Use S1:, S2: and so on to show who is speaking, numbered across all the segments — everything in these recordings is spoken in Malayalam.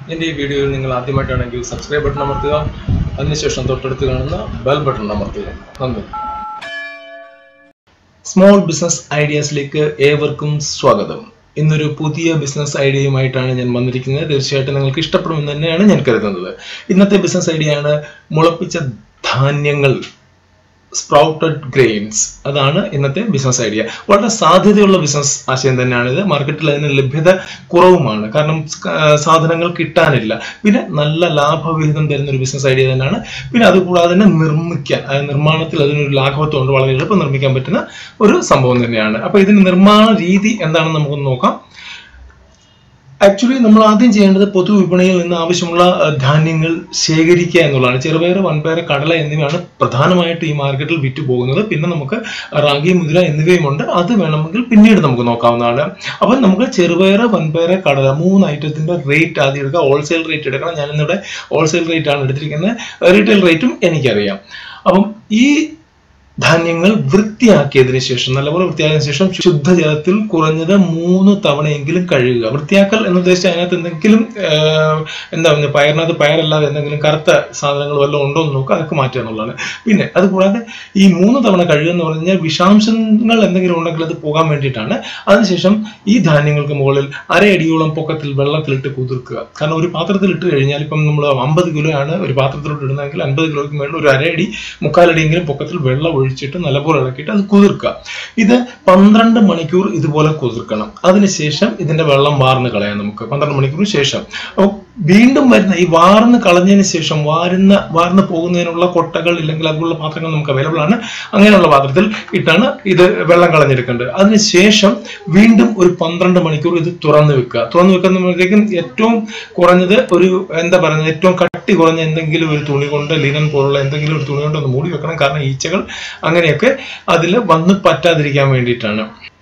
S1: എൻ്റെ ഈ വീഡിയോയിൽ നിങ്ങൾ ആദ്യമായിട്ടാണെങ്കിൽ സബ്സ്ക്രൈബ് ബട്ടൺ അമർത്തുക അതിനുശേഷം തൊട്ടടുത്ത് കാണുന്ന ബെൽ ബട്ടൺ അമർത്തുക നന്ദി സ്മോൾ ബിസിനസ് ഐഡിയാസിലേക്ക് ഏവർക്കും സ്വാഗതം ഇന്നൊരു പുതിയ ബിസിനസ് ഐഡിയയുമായിട്ടാണ് ഞാൻ വന്നിരിക്കുന്നത് തീർച്ചയായിട്ടും നിങ്ങൾക്ക് ഇഷ്ടപ്പെടുമെന്ന് തന്നെയാണ് ഞാൻ കരുതുന്നത് ഇന്നത്തെ ബിസിനസ് ഐഡിയയാണ് മുളപ്പിച്ച ധാന്യങ്ങൾ സ്പ്രൗട്ടഡ് ഗ്രെയിൻസ് അതാണ് ഇന്നത്തെ ബിസിനസ് ഐഡിയ വളരെ സാധ്യതയുള്ള ബിസിനസ് ആശയം തന്നെയാണ് ഇത് മാർക്കറ്റിൽ അതിന് ലഭ്യത കുറവുമാണ് കാരണം ആ, സാധനങ്ങൾ കിട്ടാനില്ല പിന്നെ നല്ല ലാഭവിഹിതം തരുന്ന ഒരു ബിസിനസ് ഐഡിയ തന്നെയാണ് പിന്നെ അതുകൂടാതെ തന്നെ നിർമ്മിക്കാൻ ആ, നിർമ്മാണത്തിൽ അതിനൊരു ലാഘവത്വം ഉണ്ട് വളരെ എളുപ്പം നിർമ്മിക്കാൻ പറ്റുന്ന ഒരു സംഭവം തന്നെയാണ് അപ്പൊ ഇതിന് നിർമ്മാണ രീതി എന്താണെന്ന് നമുക്കൊന്ന് നോക്കാം ആക്ച്വലി നമ്മൾ ആദ്യം ചെയ്യേണ്ടത് പൊതുവിപണിയിൽ നിന്ന് ആവശ്യമുള്ള അഹ്, ധാന്യങ്ങൾ ശേഖരിക്കുക എന്നുള്ളതാണ് ചെറുപയർ വൻപയർ കടല എന്നിവയാണ് പ്രധാനമായിട്ട് ഈ മാർക്കറ്റിൽ വിറ്റ് പോകുന്നത് പിന്നെ നമുക്ക് റാഗി മുദ്ര എന്നിവയുമുണ്ട് അത് വേണമെങ്കിൽ പിന്നീട് നമുക്ക് നോക്കാവുന്നതാണ് അപ്പം നമുക്ക് ചെറുപയർ വൻപയർ കടല മൂന്ന് ഐറ്റത്തിന്റെ റേറ്റ് ആദ്യം എടുക്കുക ഹോൾസെയിൽ റേറ്റ് എടുക്കണം ഞാനിന്നിവിടെ ഹോൾസെയിൽ റേറ്റ് ആണ് എടുത്തിരിക്കുന്നത് റീറ്റെയിൽ റേറ്റും എനിക്കറിയാം അപ്പം ഈ ധാന്യങ്ങൾ വൃത്തിയാക്കിയതിനു ശേഷം നല്ലപോലെ വൃത്തിയാക്കിയതിനു ശേഷം ശുദ്ധജലത്തിൽ കുറഞ്ഞത് മൂന്ന് തവണയെങ്കിലും കഴുകുക വൃത്തിയാക്കൽ എന്ന് ഉദ്ദേശിച്ചാൽ അതിനകത്ത് എന്തെങ്കിലും ആഹ്, എന്താ പറയുക പയറിനകത്ത് പയറല്ലാതെ എന്തെങ്കിലും കറുത്ത സാധനങ്ങൾ വല്ലതും ഉണ്ടോ എന്ന് നോക്കുക അതൊക്കെ മാറ്റുക എന്നുള്ളതാണ് പിന്നെ അതുകൂടാതെ ഈ മൂന്ന് തവണ കഴുകുക എന്ന് പറഞ്ഞു കഴിഞ്ഞാൽ വിഷാംശങ്ങൾ എന്തെങ്കിലും ഉണ്ടെങ്കിൽ അത് പോകാൻ വേണ്ടിയിട്ടാണ് അതിനുശേഷം ഈ ധാന്യങ്ങൾക്ക് മുകളിൽ അരയടിയോളം പൊക്കത്തിൽ വെള്ളത്തിലിട്ട് കുതിർക്കുക കാരണം ഒരു പാത്രത്തിൽ ഇട്ട് കഴിഞ്ഞാൽ ഇപ്പം നമ്മൾ അമ്പത് കിലോ ആണ് ഒരു പാത്രത്തിലോട്ട് ഇടുന്നതെങ്കിൽ അൻപത് കിലോയ്ക്ക് മേളിൽ ഒരു അരയടി മുക്കാലടിയെങ്കിലും പൊക്കത്തിൽ വെള്ളം ഒഴിച്ചിട്ട് നല്ലപോലെ ഇളക്കിയിട്ട് അത് കുതിർക്കുക ഇത് പന്ത്രണ്ട് മണിക്കൂർ ഇതുപോലെ കുതിർക്കണം അതിനുശേഷം ഇതിന്റെ വെള്ളം വാർന്ന് കളയാം നമുക്ക് പന്ത്രണ്ട് മണിക്കൂറിന് ശേഷം അപ്പോൾ വീണ്ടും വരുന്ന ഈ വാർന്ന് കളഞ്ഞതിന് ശേഷം വാരുന്ന വാർന്ന് പോകുന്നതിനുള്ള കൊട്ടകൾ ഇല്ലെങ്കിൽ അതുപോലുള്ള പാത്രങ്ങൾ നമുക്ക് അവൈലബിൾ ആണ് അങ്ങനെയുള്ള പാത്രത്തിൽ ഇട്ടാണ് ഇത് വെള്ളം കളഞ്ഞെടുക്കേണ്ടത് അതിനുശേഷം വീണ്ടും ഒരു പന്ത്രണ്ട് മണിക്കൂർ ഇത് തുറന്നു വെക്കുക തുറന്നു വെക്കുമ്പോഴത്തേക്കും ഏറ്റവും കുറഞ്ഞത് ഒരു എന്താ പറയുന്നത് ഏറ്റവും കട്ടി കുറഞ്ഞ എന്തെങ്കിലും ഒരു തുണി കൊണ്ട് ലിനൻ പോലുള്ള എന്തെങ്കിലും ഒരു തുണി കൊണ്ട് ഒന്ന് മൂടി വെക്കണം കാരണം ഈച്ചകൾ അങ്ങനെയൊക്കെ അതിൽ വന്ന് പറ്റാതിരിക്കാൻ വേണ്ടിയിട്ടാണ്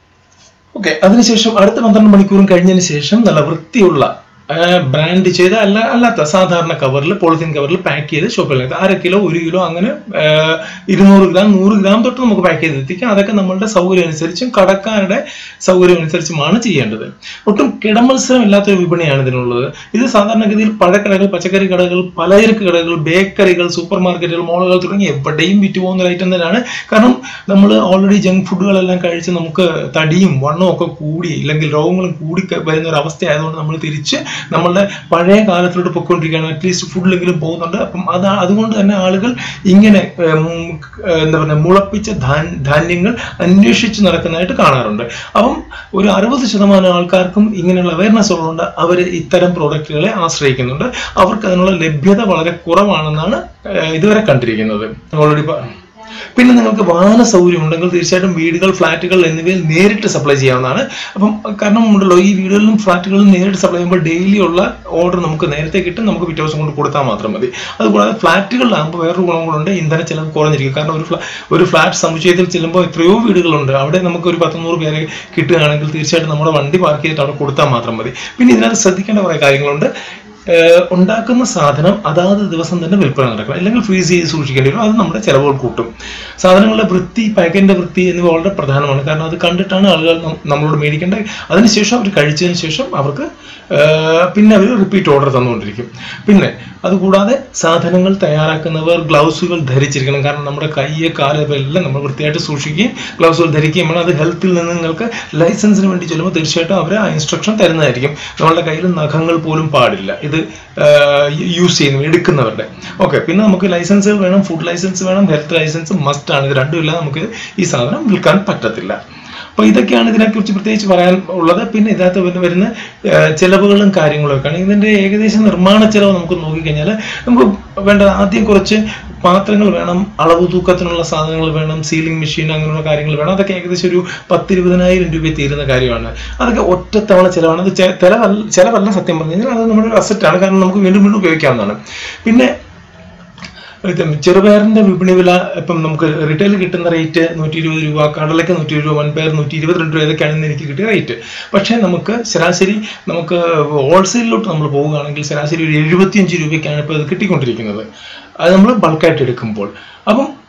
S1: ഓക്കെ അതിനുശേഷം അടുത്ത പന്ത്രണ്ട് മണിക്കൂറും കഴിഞ്ഞതിന് ശേഷം നല്ല വൃത്തിയുള്ള ബ്രാൻഡ് ചെയ്ത അല്ല അല്ലാത്ത സാധാരണ കവറിൽ പോളിത്തീൻ കവറിൽ പാക്ക് ചെയ്ത് ഷോപ്പിലേക്ക് അര കിലോ ഒരു കിലോ അങ്ങനെ ആ, ഇരുന്നൂറ് ഗ്രാം നൂറ് ഗ്രാം തൊട്ട് നമുക്ക് പാക്ക് ചെയ്ത് എത്തിക്കാം അതൊക്കെ നമ്മളുടെ സൗകര്യം അനുസരിച്ചും കടക്കാരുടെ സൗകര്യം അനുസരിച്ചുമാണ് ചെയ്യേണ്ടത് ഒട്ടും കിടമത്സരം ഇല്ലാത്തൊരു വിപണിയാണ് ഇതിനുള്ളത് ഇത് സാധാരണഗതിയിൽ പഴക്കടകൾ പച്ചക്കറി കടകൾ പലചരക്ക് കടകൾ ബേക്കറികൾ സൂപ്പർ മാർക്കറ്റുകൾ മോളുകൾ തുടങ്ങി എവിടെയും വിറ്റ് പോകുന്ന ഒരു ഐറ്റം തന്നെയാണ് കാരണം നമ്മൾ ഓൾറെഡി ജങ്ക് ഫുഡുകളെല്ലാം കഴിച്ച് നമുക്ക് തടിയും വണ്ണവും ഒക്കെ കൂടി ഇല്ലെങ്കിൽ രോഗങ്ങളും കൂടി ക- വരുന്ന ഒരു അവസ്ഥ ആയതുകൊണ്ട് നമ്മൾ തിരിച്ച് നമ്മളുടെ പഴയ കാലത്തിലോട്ട് പൊയ്ക്കൊണ്ടിരിക്കുകയാണ് അറ്റ്ലീസ്റ്റ് ഫുഡിലെങ്കിലും പോകുന്നുണ്ട് അപ്പം അത് അതുകൊണ്ട് തന്നെ ആളുകൾ ഇങ്ങനെ ഉം, ഏർ, എന്താ പറയുക മുളപ്പിച്ച ധാൻ- ധാന്യങ്ങൾ അന്വേഷിച്ച് നടക്കുന്നതായിട്ട് കാണാറുണ്ട് അപ്പം ഒരു അറുപത് ശതമാനം ആൾക്കാർക്കും ഇങ്ങനെയുള്ള അവയർനെസ് ഉള്ളതുകൊണ്ട് അവർ ഇത്തരം പ്രോഡക്റ്റുകളെ ആശ്രയിക്കുന്നുണ്ട് അവർക്ക് അതിനുള്ള ലഭ്യത വളരെ കുറവാണെന്നാണ് ഏർ, ഇതുവരെ കണ്ടിരിക്കുന്നത് ഓൾറെഡി പിന്നെ നിങ്ങൾക്ക് വാഹന സൗകര്യം ഉണ്ടെങ്കിൽ തീർച്ചയായിട്ടും വീടുകൾ ഫ്ലാറ്റുകൾ എന്നിവയിൽ നേരിട്ട് സപ്ലൈ ചെയ്യാവുന്നതാണ് അപ്പം കാരണം ഉണ്ടല്ലോ ഈ വീടുകളിലും ഫ്ലാറ്റുകളിലും നേരിട്ട് സപ്ലൈ ചെയ്യുമ്പോൾ ഡെയിലി ഉള്ള ഓർഡർ നമുക്ക് നേരത്തെ കിട്ടും നമുക്ക് പിറ്റേ ദിവസം കൊണ്ട് കൊടുത്താൽ മാത്രം മതി അതുകൂടാതെ ഫ്ലാറ്റുകളിലാകുമ്പോൾ വേറൊരു ഗുണം കൂടെ ഉണ്ട് ഇന്ധന ചെലവ് കുറഞ്ഞിരിക്കും കാരണം ഒരു ഫ്ലാ ഒരു ഫ്ലാറ്റ് സമുച്ചയത്തിൽ ചെല്ലുമ്പോൾ എത്രയോ വീടുകളുണ്ട് അവിടെ നമുക്ക് ഒരു പത്തുനൂറ് പേരെ കിട്ടുകയാണെങ്കിൽ തീർച്ചയായിട്ടും നമ്മുടെ വണ്ടി പാർക്ക് ചെയ്തിട്ട് അവിടെ കൊടുത്താൽ മാത്രം മതി പിന്നെ ഇതിനകത്ത് ശ്രദ്ധിക്കേണ്ട കുറേ കാര്യങ്ങളുണ്ട് ഏഹ് ഉണ്ടാക്കുന്ന സാധനം അതാത് ദിവസം തന്നെ വിൽപ്പന നടക്കണം അല്ലെങ്കിൽ ഫ്രീസ് ചെയ്ത് സൂക്ഷിക്കേണ്ടി വരും അത് നമ്മുടെ ചിലവുകൾ കൂട്ടും സാധനങ്ങളുടെ വൃത്തി പാക്കറ്റിന്റെ വൃത്തി എന്നിവ വളരെ പ്രധാനമാണ് കാരണം അത് കണ്ടിട്ടാണ് ആളുകൾ നം- നമ്മളോട് മേടിക്കേണ്ടത് അതിനുശേഷം അവർ കഴിച്ചതിന് ശേഷം അവർക്ക് ഏഹ് പിന്നെ അവർ റിപ്പീറ്റ് ഓർഡർ തന്നുകൊണ്ടിരിക്കും പിന്നെ അതുകൂടാതെ സാധനങ്ങൾ തയ്യാറാക്കുന്നവർ ഗ്ലൗസുകൾ ധരിച്ചിരിക്കണം കാരണം നമ്മുടെ കയ്യെ കാല് എല്ലാം നമ്മൾ വൃത്തിയായിട്ട് സൂക്ഷിക്കുകയും ഗ്ലൗസുകൾ ധരിക്കുകയും വേണം അത് ഹെൽത്തിൽ നിന്ന് നിങ്ങൾക്ക് ലൈസൻസിന് വേണ്ടി ചെല്ലുമ്പോൾ തീർച്ചയായിട്ടും അവർ ആ ഇൻസ്ട്രക്ഷൻ തരുന്നതായിരിക്കും നമ്മളുടെ കയ്യിൽ നഖങ്ങൾ പോലും പാടില്ല ഇത് യൂസ് ചെയ്യുന്ന എടുക്കുന്നവരുടെ ഓക്കെ പിന്നെ നമുക്ക് ലൈസൻസുകൾ വേണം ഫുഡ് ലൈസൻസ് വേണം ഹെൽത്ത് ലൈസൻസ് മസ്റ്റ് ആണ് ഇത് രണ്ടും ഇല്ലാതെ നമുക്ക് ഈ സാധനം വിൽക്കാൻ പറ്റത്തില്ല അപ്പൊ ഇതൊക്കെയാണ് ഇതിനെക്കുറിച്ച് പ്രത്യേകിച്ച് പറയാൻ ഉള്ളത് പിന്നെ ഇതിനകത്ത് വരുന്ന വരുന്ന ഏഹ്, ചെലവുകളും കാര്യങ്ങളും ഒക്കെയാണ് ഇതിന്റെ ഏകദേശം നിർമ്മാണ ചെലവ് നമുക്ക് നോക്കിക്കഴിഞ്ഞാൽ നമുക്ക് വേണ്ട ആദ്യം കുറച്ച് പാത്രങ്ങൾ വേണം അളവ് തൂക്കത്തിനുള്ള സാധനങ്ങൾ വേണം സീലിംഗ് മെഷീൻ അങ്ങനെയുള്ള കാര്യങ്ങൾ വേണം അതൊക്കെ ഏകദേശം ഒരു പത്തിരുപതിനായിരം രൂപ തീരുന്ന കാര്യമാണ് അതൊക്കെ ഒറ്റത്തവണ ചിലവാണ് അത് ചെ- ചിലവല്ല ചിലവല്ല സത്യം പറഞ്ഞു കഴിഞ്ഞാൽ അത് നമ്മുടെ ഒരു അസറ്റാണ് കാരണം നമുക്ക് വീണ്ടും വീണ്ടും ഉപയോഗിക്കാവുന്നതാണ് പിന്നെ ഇത് ചെറുപയറിന്റെ വിപണി വില ഇപ്പം നമുക്ക് റിറ്റെയിൽ കിട്ടുന്ന റേറ്റ് നൂറ്റി ഇരുപത് രൂപ കടലയ്ക്ക് നൂറ്റി ഇരുപത് രൂപ വൻപയർ നൂറ്റി ഇരുപത്തിരണ്ട് രൂപ ഇതൊക്കെയാണ് എനിക്ക് കിട്ടിയ റേറ്റ് പക്ഷേ നമുക്ക് ശരാശരി നമുക്ക് ഹോൾസെയിലിലോട്ട് നമ്മൾ പോവുകയാണെങ്കിൽ ശരാശരി ഒരു എഴുപത്തിയഞ്ച് രൂപയ്ക്കാണ് ഇപ്പോൾ ഇത് കിട്ടിക്കൊണ്ടിരിക്കുന്നത് അത് നമ്മൾ ബൾക്കായിട്ട് എടുക്കുമ്പോൾ അപ്പം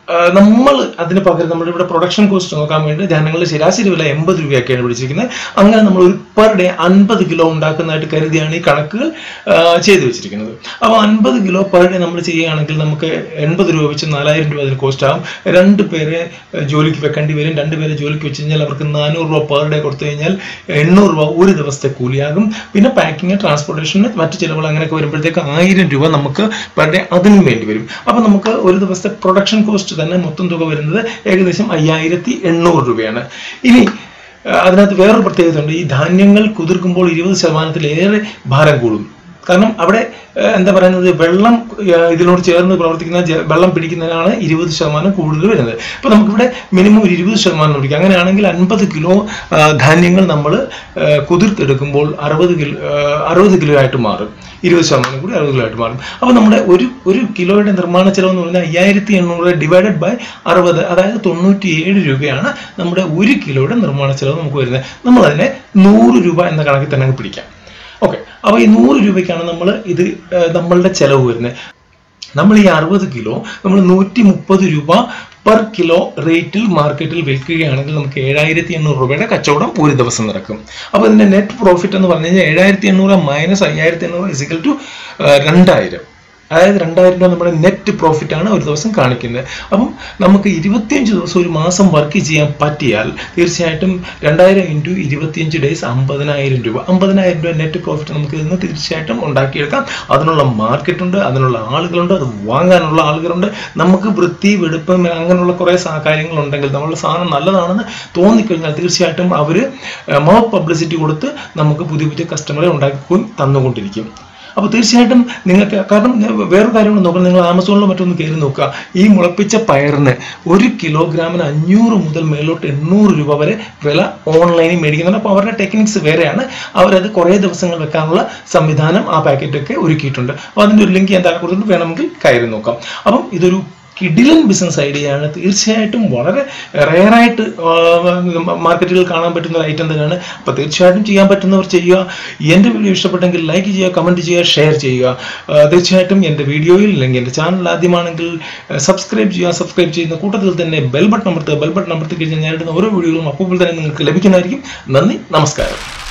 S1: നമ്മൾ അതിന് പകരം നമ്മുടെ ഇവിടെ പ്രൊഡക്ഷൻ കോസ്റ്റ് നോക്കാൻ വേണ്ടി ധാന്യങ്ങളുടെ ശരാശരി വില എൺപത് രൂപയൊക്കെയാണ് പിടിച്ചിരിക്കുന്നത് അങ്ങനെ നമ്മൾ ഒരു പെർ ഡേ അൻപത് കിലോ ഉണ്ടാക്കുന്നതായിട്ട് കരുതിയാണ് ഈ കണക്കുകൾ ആ, ചെയ്തു വെച്ചിരിക്കുന്നത് അപ്പോൾ അൻപത് കിലോ പെർ ഡേ നമ്മൾ ചെയ്യുകയാണെങ്കിൽ നമുക്ക് എൺപത് രൂപ വെച്ച് നാലായിരം രൂപ അതിന് കോസ്റ്റ് ആവും രണ്ട് പേരെ ആ, ജോലിക്ക് വെക്കേണ്ടി വരും രണ്ട് പേരെ ജോലിക്ക് വെച്ച് കഴിഞ്ഞാൽ അവർക്ക് നാനൂറ് രൂപ പെർ ഡേ കൊടുത്തു കഴിഞ്ഞാൽ എണ്ണൂറ് രൂപ ഒരു ദിവസത്തെ കൂലിയാകും പിന്നെ പാക്കിങ് ട്രാൻസ്പോർട്ടേഷന് മറ്റു ചിലവുകൾ അങ്ങനെയൊക്കെ വരുമ്പോഴത്തേക്ക് ആയിരം രൂപ നമുക്ക് പെർ ഡേ അതിനും വേണ്ടി വരും അപ്പോൾ നമുക്ക് ഒരു ദിവസത്തെ പ്രൊഡക്ഷൻ കോസ്റ്റ് തന്നെ മൊത്തം തുക വരുന്നത് ഏകദേശം അയ്യായിരത്തി എണ്ണൂറ് രൂപയാണ് ഇനി ആ, അതിനകത്ത് വേറൊരു പ്രത്യേകത ഉണ്ട് ഈ ധാന്യങ്ങൾ കുതിർക്കുമ്പോൾ ഇരുപത് ശതമാനത്തിലേറെ ഭാരം കൂടും കാരണം അവിടെ ആ, എന്താ പറയുന്നത് വെള്ളം ആ, ഇതിനോട് ചേർന്ന് പ്രവർത്തിക്കുന്ന ജ- വെള്ളം പിടിക്കുന്നതിനാണ് ഇരുപത് ശതമാനം കൂടുതൽ വരുന്നത് അപ്പോൾ നമുക്കിവിടെ മിനിമം ഒരു ഇരുപത് ശതമാനം പിടിക്കും അങ്ങനെയാണെങ്കിൽ അൻപത് കിലോ ആ, ധാന്യങ്ങൾ നമ്മൾ കുതിർത്തെടുക്കുമ്പോൾ അറുപത് കിലോ അറുപത് കിലോ ആയിട്ട് മാറും ഇരുപത് ശതമാനം കൂടി അറുപത് കിലോ ആയിട്ട് മാറും അപ്പോൾ നമ്മുടെ ഒരു ഒരു കിലോയുടെ നിർമ്മാണ ചെലവ് എന്ന് പറഞ്ഞാൽ അയ്യായിരത്തി എണ്ണൂറ് ഡിവൈഡഡ് ബൈ അറുപത് അതായത് തൊണ്ണൂറ്റി ഏഴ് രൂപയാണ് നമ്മുടെ ഒരു കിലോയുടെ നിർമ്മാണ ചെലവ് നമുക്ക് വരുന്നത് നമ്മൾ അതിനെ നൂറ് രൂപ എന്ന കണക്കിൽ തന്നെ അങ്ങ് പിടിക്കാം ഓക്കെ അപ്പോൾ ഈ നൂറ് രൂപയ്ക്കാണ് നമ്മൾ ഇത് ആ, നമ്മളുടെ ചെലവ് വരുന്നത് നമ്മൾ ഈ അറുപത് കിലോ നമ്മൾ നൂറ്റി മുപ്പത് രൂപ പെർ കിലോ റേറ്റിൽ മാർക്കറ്റിൽ വിൽക്കുകയാണെങ്കിൽ നമുക്ക് ഏഴായിരത്തി എണ്ണൂറ് രൂപയുടെ കച്ചവടം ഒരു ദിവസം നടക്കും അപ്പോൾ ഇതിന്റെ നെറ്റ് പ്രോഫിറ്റ് എന്ന് പറഞ്ഞു കഴിഞ്ഞാൽ ഏഴായിരത്തി എണ്ണൂറ് മൈനസ് അയ്യായിരത്തി എണ്ണൂറ് ഇസിക്കൽ ടു രണ്ടായിരം അതായത് രണ്ടായിരം രൂപ നമ്മുടെ നെറ്റ് പ്രോഫിറ്റ് ആണ് ഒരു ദിവസം കാണിക്കുന്നത് അപ്പം നമുക്ക് ഇരുപത്തിയഞ്ച് ദിവസം ഒരു മാസം വർക്ക് ചെയ്യാൻ പറ്റിയാൽ തീർച്ചയായിട്ടും രണ്ടായിരം ഇൻറ്റു ഇരുപത്തിയഞ്ച് ഡേയ്സ് അമ്പതിനായിരം രൂപ അമ്പതിനായിരം രൂപ നെറ്റ് പ്രോഫിറ്റ് നമുക്ക് ഇന്ന് തീർച്ചയായിട്ടും ഉണ്ടാക്കിയെടുക്കാം അതിനുള്ള മാർക്കറ്റ് ഉണ്ട് അതിനുള്ള ആളുകളുണ്ട് അത് വാങ്ങാനുള്ള ആളുകളുണ്ട് നമുക്ക് വൃത്തി വെടുപ്പം അങ്ങനെയുള്ള കുറേ സാ- കാര്യങ്ങളുണ്ടെങ്കിൽ നമ്മളുടെ സാധനം നല്ലതാണെന്ന് തോന്നിക്കഴിഞ്ഞാൽ തീർച്ചയായിട്ടും അവർ മൗത്ത് പബ്ലിസിറ്റി കൊടുത്ത് നമുക്ക് പുതിയ പുതിയ കസ്റ്റമറെ ഉണ്ടാക്കി തന്നുകൊണ്ടിരിക്കും അപ്പോൾ തീർച്ചയായിട്ടും നിങ്ങൾക്ക് കാരണം ഞാൻ വേറൊരു കാര്യം കൂടെ നോക്കണം നിങ്ങൾ ആമസോണിലോ മറ്റൊന്ന് കയറി നോക്കുക ഈ മുളപ്പിച്ച പയറിന് ഒരു കിലോഗ്രാമിന് അഞ്ഞൂറ് മുതൽ മേലോട്ട് എണ്ണൂറ് രൂപ വരെ വില ഓൺലൈനിൽ മേടിക്കുന്നുണ്ട് അപ്പോൾ അവരുടെ ടെക്നിക്സ് വേറെയാണ് അവരത് കുറേ ദിവസങ്ങൾ വെക്കാനുള്ള സംവിധാനം ആ പാക്കറ്റൊക്കെ ഒരുക്കിയിട്ടുണ്ട് അപ്പോൾ അതിൻ്റെ ഒരു ലിങ്ക് ഞാൻ താഴെ കൊടുത്തിട്ട് വേണമെങ്കിൽ കയറി നോക്കാം അപ്പം ഇതൊരു കിഡിലൻ ബിസിനസ് ഐഡിയയാണ് തീർച്ചയായിട്ടും വളരെ റെയറായിട്ട് മാർക്കറ്റുകളിൽ കാണാൻ പറ്റുന്ന ഒരു ഐറ്റം തന്നെയാണ് അപ്പോൾ തീർച്ചയായിട്ടും ചെയ്യാൻ പറ്റുന്നവർ ചെയ്യുക എൻ്റെ വീഡിയോ ഇഷ്ടപ്പെട്ടെങ്കിൽ ലൈക്ക് ചെയ്യുക കമൻറ്റ് ചെയ്യുക ഷെയർ ചെയ്യുക ആ, തീർച്ചയായിട്ടും എൻ്റെ വീഡിയോയിൽ അല്ലെങ്കിൽ എൻ്റെ ചാനൽ ആദ്യമാണെങ്കിൽ സബ്സ്ക്രൈബ് ചെയ്യുക സബ്സ്ക്രൈബ് ചെയ്യുന്ന കൂട്ടത്തിൽ തന്നെ ബെൽ ബട്ടൺ അമർത്തുക ബെൽ ബട്ടൺ അമർത്തി കഴിഞ്ഞാൽ ഞാൻ ഇടുന്ന ഓരോ വീഡിയോകളും അപ്പോൾ തന്നെ നിങ്ങൾക്ക് ലഭിക്കുന്നതായിരിക്കും നന്ദി നമസ്കാരം